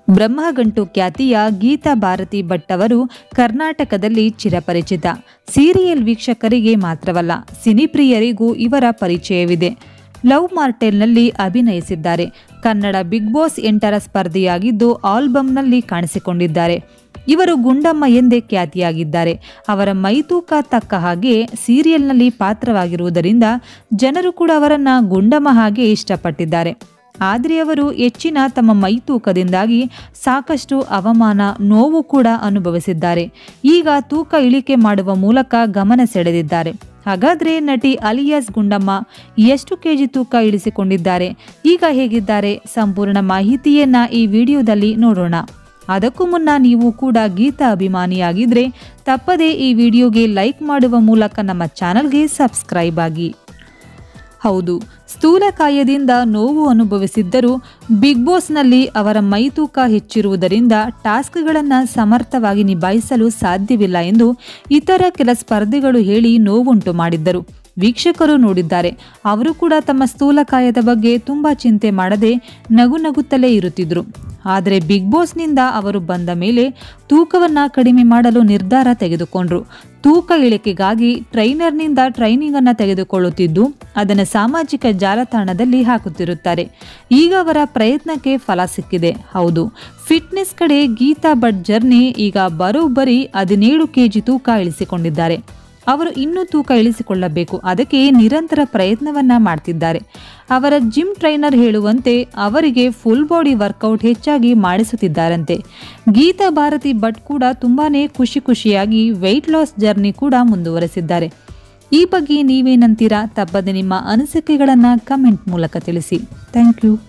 ಬ್ರಹ್ಮಗಂಟು ಖ್ಯಾತಿಯ ಗೀತಾ ಭಾರತಿ ಭಟ್ ಅವರು ಕರ್ನಾಟಕದಲ್ಲಿ ಚಿರಪರಿಚಿತ ಸೀರಿಯಲ್ ವೀಕ್ಷಕರಿಗೆ ಮಾತ್ರವಲ್ಲ ಸಿನಿಪ್ರಿಯರಿಗೂ ಇವರ ಪರಿಚಯವಿದೆ ಲವ್ ಮಾರ್ಟೆಲ್ನಲ್ಲಿ ಅಭಿನಯಿಸಿದ್ದಾರೆ ಕನ್ನಡ ಬಿಗ್ ಬಾಸ್ ಎಂಟರ ಸ್ಪರ್ಧಿಯಾಗಿದ್ದು ಆಲ್ಬಮ್ನಲ್ಲಿ ಕಾಣಿಸಿಕೊಂಡಿದ್ದಾರೆ ಇವರು ಗುಂಡಮ್ಮ ಎಂದೇ ಖ್ಯಾತಿಯಾಗಿದ್ದಾರೆ ಅವರ ಮೈತೂಕ ತಕ್ಕ ಹಾಗೆ ಸೀರಿಯಲ್ನಲ್ಲಿ ಪಾತ್ರವಾಗಿರುವುದರಿಂದ ಜನರು ಕೂಡ ಅವರನ್ನ ಗುಂಡಮ್ಮ ಹಾಗೆ ಇಷ್ಟಪಟ್ಟಿದ್ದಾರೆ ಆದರೆ ಅವರು ಹೆಚ್ಚಿನ ತಮ್ಮ ಮೈತೂಕದಿಂದಾಗಿ ಸಾಕಷ್ಟು ಅವಮಾನ ನೋವು ಕೂಡ ಅನುಭವಿಸಿದ್ದಾರೆ ಈಗ ತೂಕ ಇಳಿಕೆ ಮಾಡುವ ಮೂಲಕ ಗಮನ ಸೆಳೆದಿದ್ದಾರೆ ಹಾಗಾದ್ರೆ ನಟಿ ಅಲಿಯಾಸ್ ಗುಂಡಮ್ಮ ಎಷ್ಟು ಕೆಜಿ ತೂಕ ಇಳಿಸಿಕೊಂಡಿದ್ದಾರೆ ಈಗ ಹೇಗಿದ್ದಾರೆ ಸಂಪೂರ್ಣ ಮಾಹಿತಿಯನ್ನ ಈ ವಿಡಿಯೋದಲ್ಲಿ ನೋಡೋಣ ಅದಕ್ಕೂ ಮುನ್ನ ನೀವು ಕೂಡ ಗೀತಾ ಅಭಿಮಾನಿಯಾಗಿದ್ರೆ ತಪ್ಪದೇ ಈ ವಿಡಿಯೋಗೆ ಲೈಕ್ ಮಾಡುವ ಮೂಲಕ ನಮ್ಮ ಚಾನಲ್ಗೆ ಸಬ್ಸ್ಕ್ರೈಬ್ ಆಗಿ ಹೌದು ಸ್ಥೂಲಕಾಯದಿಂದ ನೋವು ಅನುಭವಿಸಿದ್ದರೂ ಬಿಗ್ ಬಾಸ್ನಲ್ಲಿ ಅವರ ಮೈತೂಕ ಹೆಚ್ಚಿರುವುದರಿಂದ ಟಾಸ್ಕ್ಗಳನ್ನು ಸಮರ್ಥವಾಗಿ ನಿಭಾಯಿಸಲು ಸಾಧ್ಯವಿಲ್ಲ ಎಂದು ಇತರ ಕೆಲ ಸ್ಪರ್ಧಿಗಳು ಹೇಳಿ ನೋವುಂಟು ಮಾಡಿದ್ದರು ವೀಕ್ಷಕರು ನೋಡಿದ್ದಾರೆ ಅವರು ಕೂಡ ತಮ್ಮ ಸ್ಥೂಲಕಾಯದ ಬಗ್ಗೆ ತುಂಬ ಚಿಂತೆ ಮಾಡದೆ ನಗು ನಗುತ್ತಲೇ ಇರುತ್ತಿದ್ರು ಆದರೆ ಬಿಗ್ ಬಾಸ್ನಿಂದ ಅವರು ಬಂದ ಮೇಲೆ ತೂಕವನ್ನು ಕಡಿಮೆ ಮಾಡಲು ನಿರ್ಧಾರ ತೆಗೆದುಕೊಂಡ್ರು ತೂಕ ಇಳಿಕೆಗಾಗಿ ಟ್ರೈನರ್ನಿಂದ ಟ್ರೈನಿಂಗ್ ಅನ್ನು ತೆಗೆದುಕೊಳ್ಳುತ್ತಿದ್ದು ಅದನ್ನು ಸಾಮಾಜಿಕ ಜಾಲತಾಣದಲ್ಲಿ ಹಾಕುತ್ತಿರುತ್ತಾರೆ ಈಗ ಅವರ ಪ್ರಯತ್ನಕ್ಕೆ ಫಲ ಸಿಕ್ಕಿದೆ ಹೌದು ಫಿಟ್ನೆಸ್ ಕಡೆ ಗೀತಾ ಭಟ್ ಜರ್ನಿ ಈಗ ಬರೋಬ್ಬರಿ ಹದಿನೇಳು ಕೆಜಿ ತೂಕ ಇಳಿಸಿಕೊಂಡಿದ್ದಾರೆ ಅವರು ಇನ್ನೂ ತೂಕ ಇಳಿಸಿಕೊಳ್ಳಬೇಕು ಅದಕ್ಕೆ ನಿರಂತರ ಪ್ರಯತ್ನವನ್ನ ಮಾಡ್ತಿದ್ದಾರೆ ಅವರ ಜಿಮ್ ಟ್ರೈನರ್ ಹೇಳುವಂತೆ ಅವರಿಗೆ ಫುಲ್ ಬಾಡಿ ವರ್ಕೌಟ್ ಹೆಚ್ಚಾಗಿ ಮಾಡಿಸುತ್ತಿದ್ದಾರಂತೆ ಗೀತಾ ಭಾರತಿ ಭಟ್ ಕೂಡ ತುಂಬಾನೇ ಖುಷಿ ಖುಷಿಯಾಗಿ ವೆಯ್ಟ್ ಲಾಸ್ ಜರ್ನಿ ಕೂಡ ಮುಂದುವರೆಸಿದ್ದಾರೆ ಈ ಬಗ್ಗೆ ನೀವೇನಂತೀರಾ ತಪ್ಪದೆ ನಿಮ್ಮ ಅನಿಸಿಕೆಗಳನ್ನು ಕಮೆಂಟ್ ಮೂಲಕ ತಿಳಿಸಿ ಥ್ಯಾಂಕ್ ಯು